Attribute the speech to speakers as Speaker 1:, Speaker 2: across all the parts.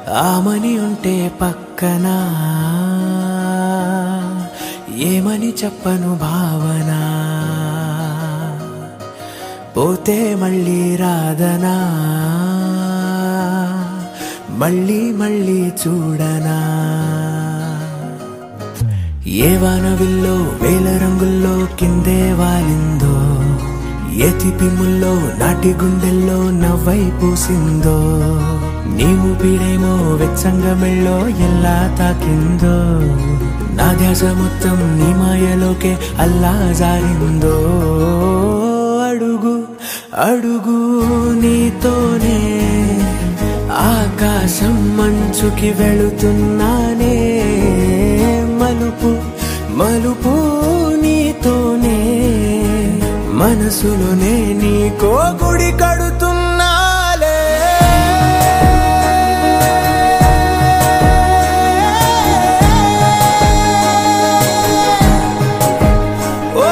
Speaker 1: ఆమని ఉంటే పక్కన ఏమని చెప్పను భావన పోతే మళ్ళీ రాదనా మళ్ళీ మళ్ళీ చూడనా ఏ వానవిల్లో వేల రంగుల్లో కిందే వాలిందో ఏ తిపిముల్లో నాటి గుండెల్లో నవ్వై పూసిందో నీ ఊపిరేమో వెచ్చంగా మెళ్ళో ఎలా తాకిందో నా ధ్యాస మొత్తం నీ మాయలోకే అల్లా జారిందో అడుగు అడుగు నీతోనే ఆకాశం మంచుకి వెళుతున్నానే మలుపు మలుపు నీతోనే మనసులోనే నీకో గుడి కడుతున్నాలే ఓ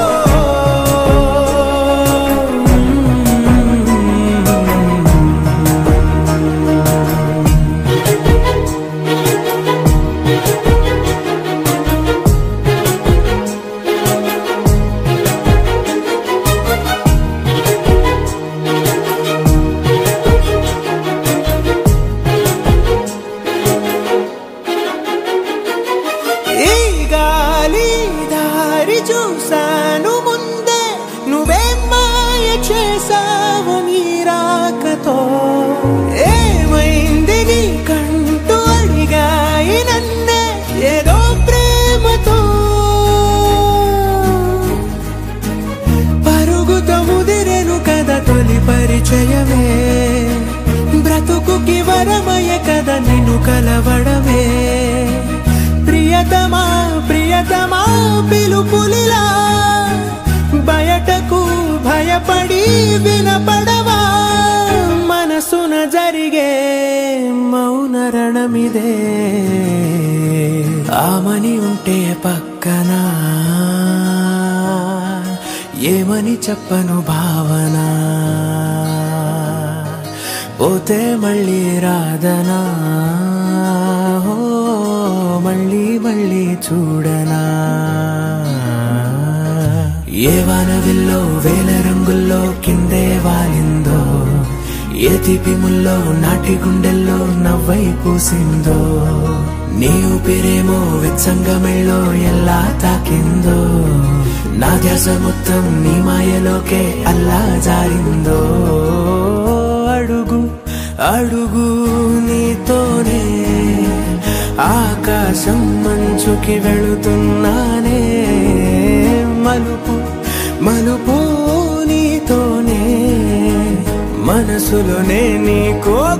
Speaker 1: ఈ గాలి దారి చూశాను ముందే నువ్వేం మాయ చేసావు నీ రాకతో ఏమైంది నీ కంటూ అడిగాయి నన్నే ఏదో ప్రేమతో పరుగుతో ముదిరెను కదా తొలి పరిచయమే బ్రతుకుకి వరమయ కదా నిన్ను కలవడమే ప్రియతమా ప్రియతమా పిలుపులిలా బయటకు భయపడి వినపడవా మనసున జరిగే మౌన రణమిదే ఆమని ఉంటే పక్కన ఏమని చెప్పను భావన పోతే మళ్ళీ రాదనా హో మళ్ళీ మళ్ళీ చూడనా ఏ వానవిల్లో వేల రంగుల్లో కిందే వాలిందో ఏ తిపిముల్లో నాటి గుండెల్లో నవ్వై పూసిందో నీ ఊపిరేమో వెచ్చంగా మెళ్ళో ఎలా తాకిందో నా ధ్యాస మొత్తం నీ మాయలోకే అల్లా జారిందో అడుగు అడుగు నీతోనే ఆకాశం మంచుకి వెళుతున్నానే మలుపు మలుపు నీతోనే మనసులోనే నీకో